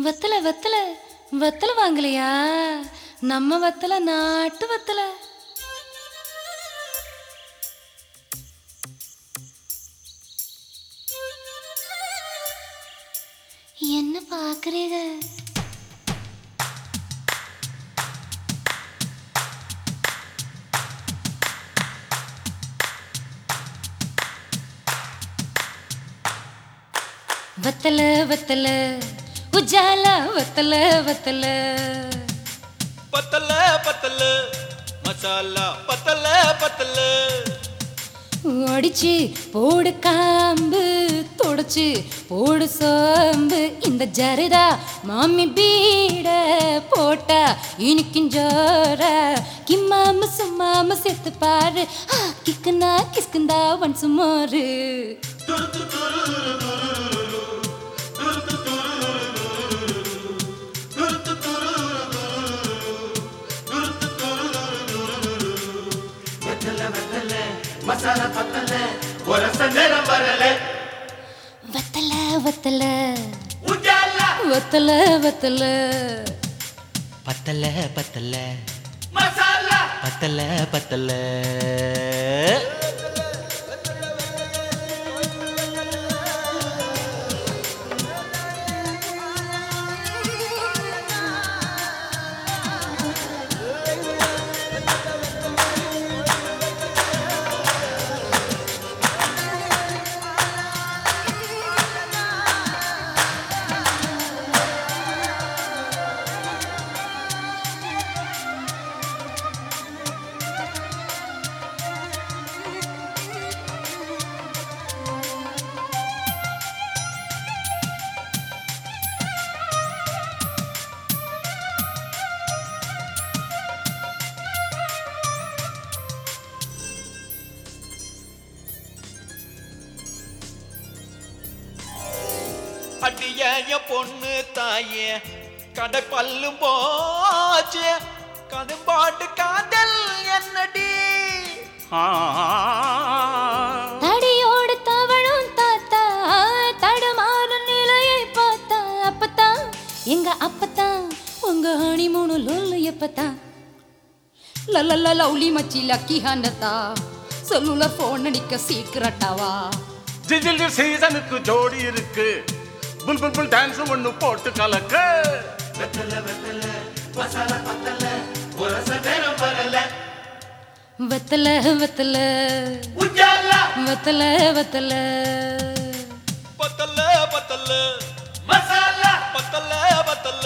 வத்தல வத்தல வத்தல வாங்கலையா நம்ம வத்தல நாட்டு வத்தல என்ன பாக்குறீங்க வத்தல வத்தல உஜால வத்தல வத்தல பத்தல பத்தல மசாலா பத்தல பத்தல அடிச்சு போடு காம்பு தொடச்சு போடு சோம்பு இந்த ஜருதா மாமி பீட போட்டா இனிக்கும் ஜோர கிம்மாம சும்மாம செத்து பாரு ஆ, கிக்குனா கிஸ்குந்தா ஒன் சுமோரு மசாலா பத்தல ஒரச நேரம் வரல வத்தல வத்தல உஜாலா வத்தல வத்தல பத்தல பத்தல மசாலா பத்தல பத்தல அடிய என் பொண்ணு தாயே கடை பல்லும் போச்சு கடும்பாட்டு காதல் என்னடி ஆ. தடியோடு தவழும் தாத்தா தடுமாறும் நிலையை பார்த்தா அப்பத்தான் எங்க அப்பத்தான் உங்க ஹனிமூணு லொல்லு எப்பத்தான் லல்லல்ல லவ்லி மச்சி லக்கி ஹண்டத்தா சொல்லுல போன் அடிக்க சீக்கிரட்டாவா ஜிஜில் சீசனுக்கு ஜோடி இருக்கு புல் புல் புல் டான்ஸ் ஒண்ணு போட்டு கலக்கு ஒரச நேரம் வரல வத்தல வத்தல உஜாலா வத்தல வத்தல பத்தல பத்தல மசாலா பத்தல பத்தல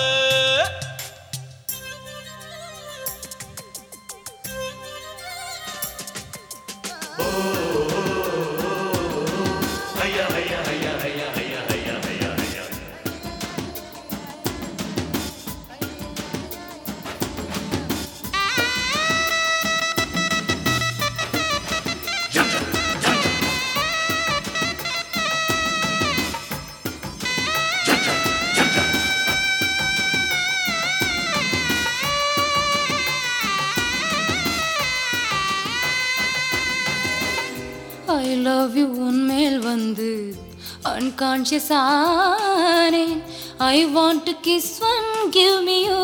ஐ லவ் யூ உன்மேல் வந்து அன்கான்ஷியஸ் ஆனேன் I want to kiss one give me you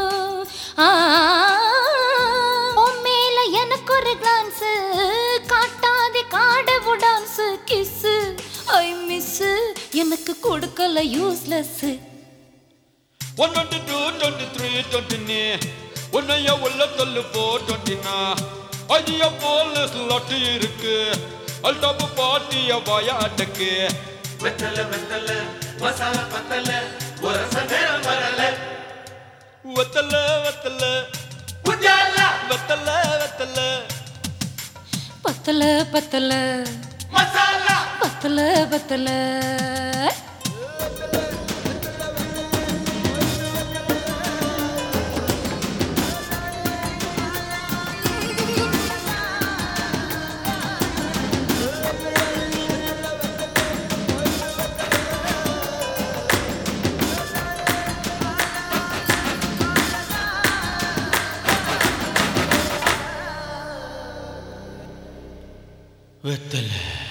மேல எனக்கு ஒரு கிளான்ஸ் காட்டாதே காடவு டான்ஸ் கிஸ் ஐ மிஸ் எனக்கு கொடுக்கல useless one twenty two twenty three twenty உன்னைய உள்ள தள்ளு போ டுவெண்ட்டினா ஐயா போலீஸ் லட்டு இருக்கு அல்டாப்பு பாட்டிய வாயாட்டக்கு வெத்தல வெத்தல மசாலா பத்தல ஒரச நேரம் வரல வெத்தல வெத்தல உஜாலா வெத்தல வெத்தல பத்தல பத்தல மசாலா பத்தல பத்தல வெத்தலை